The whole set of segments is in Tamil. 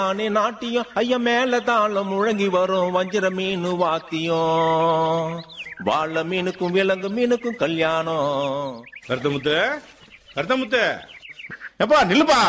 நானே நாட்டியம் ஐயா மேல தாளம் முழங்கி வரும் வஞ்சிர மீன் வாத்தியம் வாழ மீனுக்கும் விலங்கு மீனுக்கும் கல்யாணம் கருத்தமுத்து கருத்தமுத்து எப்பா நில்லுப்பா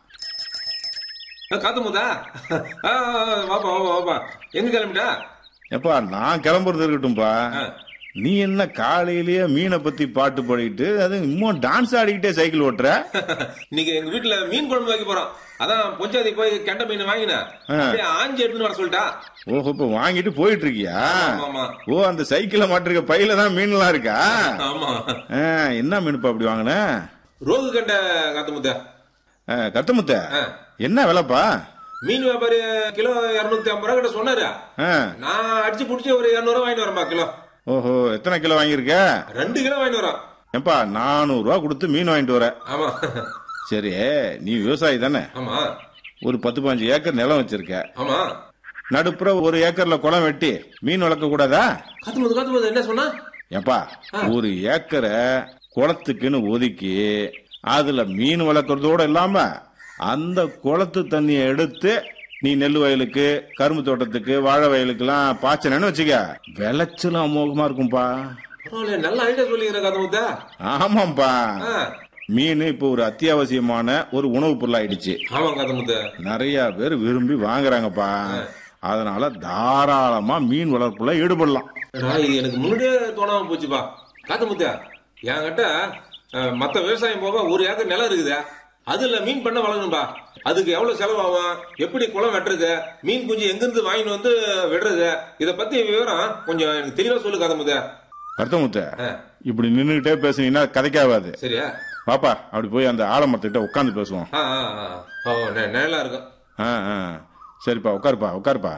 காத்து முதா வாப்பா வாப்பா வாப்பா எங்க கிளம்பிட்டா எப்பா நான் கிளம்புறது இருக்கட்டும்பா ஆ. நீ என்ன காலையிலேயே மீனை பத்தி பாட்டு பாடிட்டு அது இன்னும் டான்ஸ் ஆடிக்கிட்டே சைக்கிள் ஓட்டுற இன்னைக்கு எங்க வீட்டுல மீன் குழம்பு வைக்க போறோம் அதான் பொஞ்சாதி போய் கெண்ட மீன் வாங்கினேன் ஆ. அப்படியே ஆஞ்சி எடுத்துன்னு வர சொல்லிட்டா ஓஹோ இப்ப வாங்கிட்டு போயிட்டு இருக்கியா ஆமா, ஆமா. ஓ அந்த சைக்கிள்ல மாட்டிருக்க பையில தான் மீன்லாம் இருக்கா ஆமா ஆ, என்ன மீனுப்பா அப்படி வாங்கின ரோகு கண்ட காத்து முத்தா கருத்தமுத்த ஆ. என்ன விலைப்பா மீன் வியாபாரி கிலோ இருநூத்தி ஐம்பது ரூபா கிட்ட சொன்னாரு ஆ. நான் அடிச்சு புடிச்சு ஒரு இருநூறு ரூபா வாங்கிட்டு வரேன்பா கிலோ ஓஹோ எத்தனை கிலோ வாங்கியிருக்க ரெண்டு கிலோ வாங்கிட்டு வரோம் ஏப்பா நானூறு ரூபா கொடுத்து மீன் வாங்கிட்டு வர ஆமா சரி நீ விவசாயி தானே ஆமா ஒரு பத்து பாஞ்சு ஏக்கர் நிலம் வச்சிருக்க ஆமா நடுப்புற ஒரு ஏக்கர்ல குளம் வெட்டி மீன் வளர்க்க கூடாதா காத்து முத்து காத்து முத்து என்ன சொன்னா ஏப்பா ஒரு ஏக்கரை குளத்துக்குன்னு ஒதுக்கி அதுல மீன் வளர்க்கறதோட இல்லாம அந்த குளத்து தண்ணியை எடுத்து நீ நெல் வயலுக்கு கரும்பு தோட்டத்துக்கு வாழை வயலுக்குலாம் பாய்ச்சனன்னு வச்சுக்க விளைச்சலும் அமோகமா இருக்கும்பா பரவாயில்ல நல்ல ஐடியா சொல்லிக்கிற காத்து முத்தா ஆமாம்பா ஆ. மீன் இப்போ ஒரு அத்தியாவசியமான ஒரு உணவுப் பொருள் ஆயிடுச்சு ஆமா காத்து முத்து நிறைய பேர் விரும்பி வாங்குறாங்கப்பா அதனால தாராளமா மீன் வளர்ப்புல ஈடுபடலாம் நான் இது எனக்கு முன்னாடியே தோணாம போச்சுப்பா காத்து முத்தா என்கிட்ட அஹ், மத்த விவசாயம் போக ஒரு ஏக்கர் நிலம் இருக்குதே அதுல மீன் பண்ண வளரணும்பா அதுக்கு எவ்வளவு செலவாகும் எப்படி குளம் வெட்டுறது மீன் குஞ்சு எங்கிருந்து வாங்கிட்டு வந்து விடுறது இத பத்தி விவரம் கொஞ்சம் எனக்கு தெளிவா சொல்லு காத்து முத்தா கருத்தமுத்த ஆ, இப்படி நின்னுகிட்டே பேசுனீங்கன்னா கதைக்காவாது சரியா பாப்பா அப்படி போய் அந்த ஆலமரத்துக்கிட்ட உட்காந்து பேசுவோம் ஆ ஆ ஆ. ஓ நே- நேரலா இருக்கும் ஆ ஆ சரிப்பா உட்காருப்பா உட்காருப்பா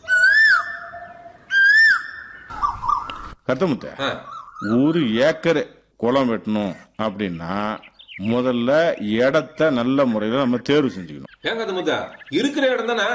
கருத்தமுத்த ஆ, ஒரு ஏக்கர் குளம் வெட்டணும் அப்படின்னா முதல்ல இடத்த நல்ல முறையில நம்ம தேர்வு செஞ்சுக்கணும் ஏன் காத்து முத்தா இருக்கிற இடம் தானே